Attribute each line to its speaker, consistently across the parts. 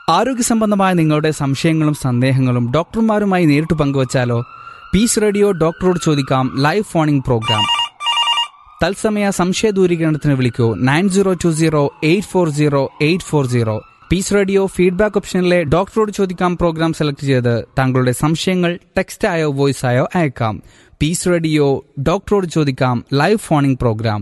Speaker 1: ആരോഗ്യ സംബന്ധമായ നിങ്ങളുടെ സംശയങ്ങളും സന്ദേഹങ്ങളും ഡോക്ടർമാരുമായി നേരിട്ട് പങ്കുവച്ചാലോ പീസ് റേഡിയോ ഡോക്ടറോട് ചോദിക്കാം ലൈവ് ഫോണിംഗ് പ്രോഗ്രാം തത്സമയ സംശയ ദൂരീകരണത്തിന് വിളിക്കൂ nine zero two zero eight four zero eight four zero peace radio feedback ഓപ്ഷനിലെ ഡോക്ടറോട് ചോദിക്കാം പ്രോഗ്രാം സെലക്ട് ചെയ്ത് താങ്കളുടെ സംശയങ്ങൾ ടെക്സ്റ്റ് ആയോ വോയിസ് ആയോ അയക്കാം പീസ് റേഡിയോ ഡോക്ടറോട് ചോദിക്കാം live phoning programme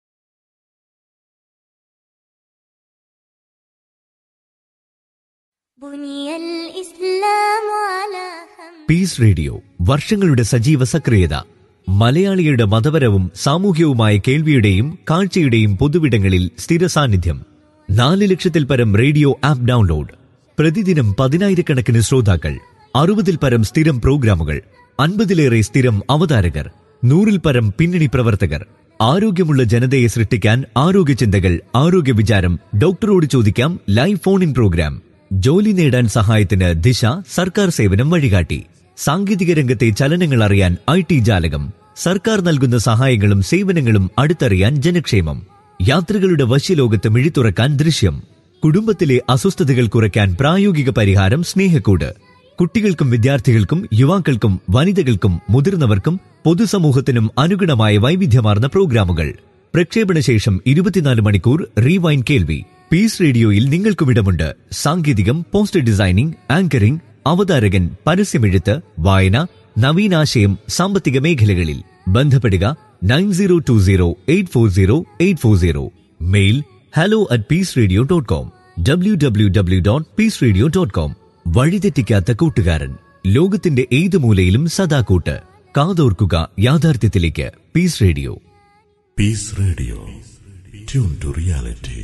Speaker 2: بني الإسلام على خمس
Speaker 3: peace radio വർഷങ്ങളുടെ സജീവ സക്രിയത മലയാളികളുടെ മതപരവും സാമൂഹ്യവുമായ കേൾവിയുടെയും കാഴ്ചയുടെയും പൊതുവിടങ്ങളിൽ സ്ഥിര സാന്നിധ്യം നാല് ലക്ഷത്തിൽ പരം റേഡിയോ ആപ്പ് ഡൗൺലോഡ് പ്രതിദിനം പതിനായിരക്കണക്കിന് ശ്രോതാക്കൾ അറുപതിൽ പരം സ്ഥിരം പ്രോഗ്രാമുകൾ അൻപതിലേറെ സ്ഥിരം അവതാരകർ നൂറിൽ പരം പിന്നണി പ്രവർത്തകർ ആരോഗ്യമുള്ള ജനതയെ സൃഷ്ടിക്കാൻ ആരോഗ്യ ചിന്തകൾ ആരോഗ്യ വിചാരം ഡോക്ടറോട് ചോദിക്കാം ലൈവ് ഫോൺ ഇൻ പ്രോഗ്രാം ജോലി നേടാൻ സഹായത്തിന് ദിശ സർക്കാർ സേവനം വഴികാട്ടി സാങ്കേതിക രംഗത്തെ ചലനങ്ങൾ അറിയാൻ ഐ ടി ജാലകം സർക്കാർ നൽകുന്ന സഹായങ്ങളും സേവനങ്ങളും അടുത്തറിയാൻ ജനക്ഷേമം യാത്രകളുടെ വശ്യലോകത്ത് മിഴിത്തുറക്കാൻ ദൃശ്യം കുടുംബത്തിലെ അസ്വസ്ഥതകൾ കുറയ്ക്കാൻ പ്രായോഗിക പരിഹാരം സ്നേഹക്കൂട് കുട്ടികൾക്കും വിദ്യാർത്ഥികൾക്കും യുവാക്കൾക്കും വനിതകൾക്കും മുതിർന്നവർക്കും പൊതുസമൂഹത്തിനും അനുഗുണമായ വൈവിധ്യമാർന്ന പ്രോഗ്രാമുകൾ പ്രക്ഷേപണ ശേഷം ഇരുപത്തിനാല് മണിക്കൂർ റീവൈൻ കേൾവി പീസ് റേഡിയോയിൽ നിങ്ങൾക്കും ഇടമുണ്ട് സാങ്കേതികം പോസ്റ്റർ ഡിസൈനിംഗ് ആങ്കറിംഗ് അവതാരകൻ പരസ്യമെഴുത്ത് വായന നവീനാശയം സാമ്പത്തിക മേഖലകളിൽ ബന്ധപ്പെടുക nine zero two zero eight four zero eight four zero mail hello at peace radio dot com W W W dot peace radio dot com വഴിതെറ്റിക്കാത്ത കൂട്ടുകാരൻ ലോകത്തിന്റെ ഏത് മൂലയിലും സദാ കൂട്ട് കാതോർക്കുക യാഥാർത്ഥ്യത്തിലേക്ക് peace radio
Speaker 4: Peace Radio. Tune to reality.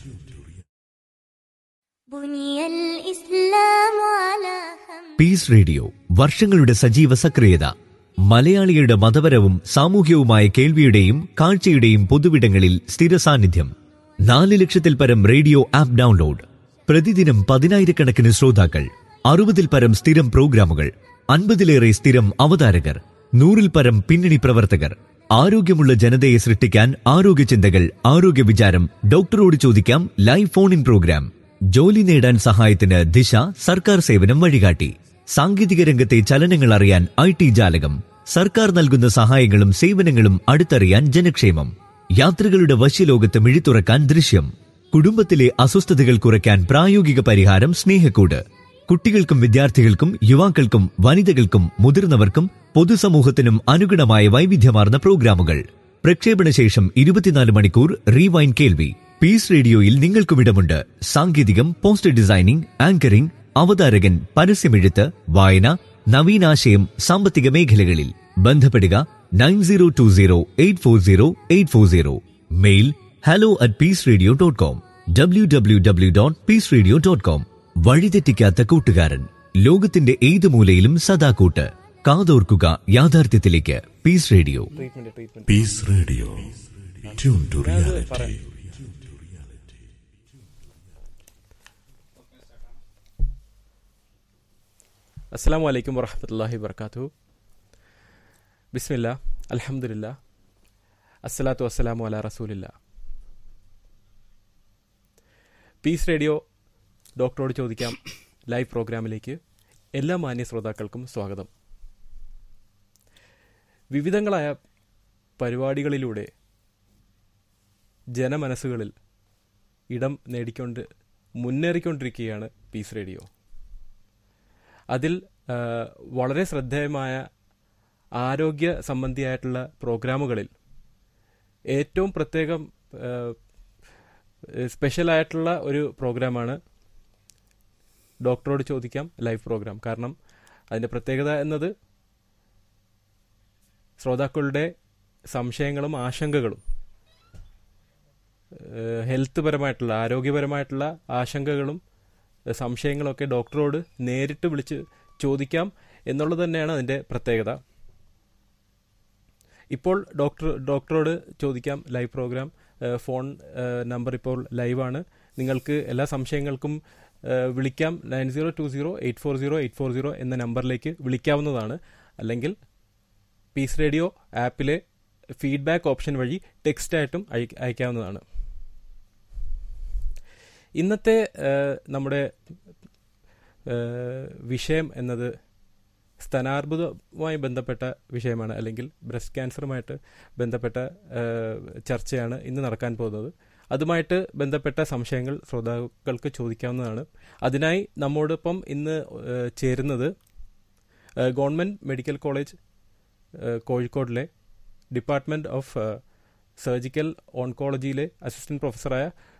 Speaker 2: بني الإسلام على خمس
Speaker 3: peace radio വർഷങ്ങളുടെ സജീവ സക്രിയത മലയാളികളുടെ മതപരവും സാമൂഹ്യവുമായ കേൾവിയുടെയും കാഴ്ചയുടെയും പൊതുവിടങ്ങളിൽ സ്ഥിര സാന്നിധ്യം നാല് ലക്ഷത്തിൽ പരം റേഡിയോ ആപ്പ് ഡൗൺലോഡ് പ്രതിദിനം പതിനായിരക്കണക്കിന് ശ്രോതാക്കൾ അറുപതിൽ പരം സ്ഥിരം പ്രോഗ്രാമുകൾ അൻപതിലേറെ സ്ഥിരം അവതാരകർ നൂറിൽ പരം പിന്നണി പ്രവർത്തകർ ആരോഗ്യമുള്ള ജനതയെ സൃഷ്ടിക്കാൻ ആരോഗ്യ ചിന്തകൾ ആരോഗ്യ വിചാരം ഡോക്ടറോട് ചോദിക്കാം ലൈവ് ഫോൺ ഇൻ പ്രോഗ്രാം ജോലി നേടാൻ സഹായത്തിന് ദിശ സർക്കാർ സേവനം വഴികാട്ടി സാങ്കേതിക രംഗത്തെ ചലനങ്ങൾ അറിയാൻ ഐ ടി ജാലകം സർക്കാർ നൽകുന്ന സഹായങ്ങളും സേവനങ്ങളും അടുത്തറിയാൻ ജനക്ഷേമം യാത്രകളുടെ വശ്യലോകത്ത് മിഴിത്തുറക്കാൻ ദൃശ്യം കുടുംബത്തിലെ അസ്വസ്ഥതകൾ കുറയ്ക്കാൻ പ്രായോഗിക പരിഹാരം സ്നേഹക്കൂട് കുട്ടികൾക്കും വിദ്യാർത്ഥികൾക്കും യുവാക്കൾക്കും വനിതകൾക്കും മുതിർന്നവർക്കും പൊതുസമൂഹത്തിനും അനുഗുണമായ വൈവിധ്യമാർന്ന പ്രോഗ്രാമുകൾ പ്രക്ഷേപണ ശേഷം ഇരുപത്തിനാല് മണിക്കൂർ റീവൈൻ കേൾവി പീസ് റേഡിയോയിൽ നിങ്ങൾക്കും ഇടമുണ്ട് സാങ്കേതികം പോസ്റ്റർ ഡിസൈനിംഗ് ആങ്കറിംഗ് അവതാരകൻ പരസ്യമെഴുത്ത് വായന നവീനാശയം സാമ്പത്തിക മേഖലകളിൽ ബന്ധപ്പെടുക nine zero two zero eight four zero eight four zero mail hello at peace radio dot com W W W dot peace radio dot com വഴിതെറ്റിക്കാത്ത കൂട്ടുകാരൻ ലോകത്തിന്റെ ഏത് മൂലയിലും സദാ കൂട്ട് കാതോർക്കുക യാഥാർത്ഥ്യത്തിലേക്ക് peace radio
Speaker 4: Peace Radio. Tune to reality.
Speaker 5: അസ്സാം വലൈക്കും വറഹമത്തല്ലാഹി വർക്കാത്തു ബിസ്മില്ല അലഹമുല്ല അസ്സലാത്തു വസ്സലാമു അല റസൂലില്ല പീസ് റേഡിയോ ഡോക്ടറോട് ചോദിക്കാം ലൈവ് പ്രോഗ്രാമിലേക്ക് എല്ലാ മാന്യ ശ്രോതാക്കൾക്കും സ്വാഗതം വിവിധങ്ങളായ പരിപാടികളിലൂടെ ജനമനസ്സുകളിൽ ഇടം നേടിക്കൊണ്ട് മുന്നേറിക്കൊണ്ടിരിക്കുകയാണ് പീസ് റേഡിയോ അതിൽ ആ, വളരെ ശ്രദ്ധേയമായ ആരോഗ്യ സംബന്ധിയായിട്ടുള്ള പ്രോഗ്രാമുകളിൽ ഏറ്റവും പ്രത്യേകം ആ, സ്പെഷ്യലായിട്ടുള്ള ഒരു പ്രോഗ്രാമാണ് ഡോക്ടറോട് ചോദിക്കാം ലൈവ് പ്രോഗ്രാം കാരണം അതിൻ്റെ പ്രത്യേകത എന്നത് ശ്രോതാക്കളുടെ സംശയങ്ങളും ആശങ്കകളും ഏഹ് ഹെൽത്ത് പരമായിട്ടുള്ള ആരോഗ്യപരമായിട്ടുള്ള ആശങ്കകളും ഏഹ് സംശയങ്ങളൊക്കെ ഡോക്ടറോട് നേരിട്ട് വിളിച്ച് ചോദിക്കാം എന്നുള്ളത് തന്നെയാണ് അതിൻ്റെ പ്രത്യേകത ഇപ്പോൾ ഡോക്ടർ ഡോക്ടറോട് ചോദിക്കാം ലൈവ് പ്രോഗ്രാം ഏഹ് ഫോൺ ഏഹ് നമ്പർ ഇപ്പോൾ ലൈവാണ് നിങ്ങൾക്ക് എല്ലാ സംശയങ്ങൾക്കും ഏഹ് വിളിക്കാം nine zero two zero eight four zero eight four zero എന്ന നമ്പറിലേക്ക് വിളിക്കാവുന്നതാണ് അല്ലെങ്കിൽ പീസ് റേഡിയോ ആപ്പിലെ ഫീഡ്ബാക്ക് ഓപ്ഷൻ വഴി ടെക്സ്റ്റായിട്ടും അയ- അയക്കാവുന്നതാണ് ഇന്നത്തെ ഏഹ്, നമ്മുടെ ഏഹ്, വിഷയം എന്നത് സ്തനാർബുദവുമായി ബന്ധപ്പെട്ട വിഷയമാണ് അല്ലെങ്കിൽ ബ്രസ്റ്റ് ക്യാൻസറുമായിട്ട് ബന്ധപ്പെട്ട ഏഹ്, ചർച്ചയാണ് ഇന്ന് നടക്കാൻ പോകുന്നത് അതുമായിട്ട് ബന്ധപ്പെട്ട സംശയങ്ങൾ ശ്രോതാക്കൾക്ക് ചോദിക്കാവുന്നതാണ് അതിനായി നമ്മോടൊപ്പം ഇന്ന് ഏഹ്, ചേരുന്നത് ഏഹ്, ഗവൺമെൻറ് മെഡിക്കൽ കോളേജ് ഏഹ്, കോഴിക്കോടിലെ ഡിപ്പാർട്ട്മെൻറ്റ് ഓഫ് ഏഹ്, സർജിക്കൽ ഓൺകോളജിയിലെ അസിസ്റ്റന്റ് പ്രൊഫസറായ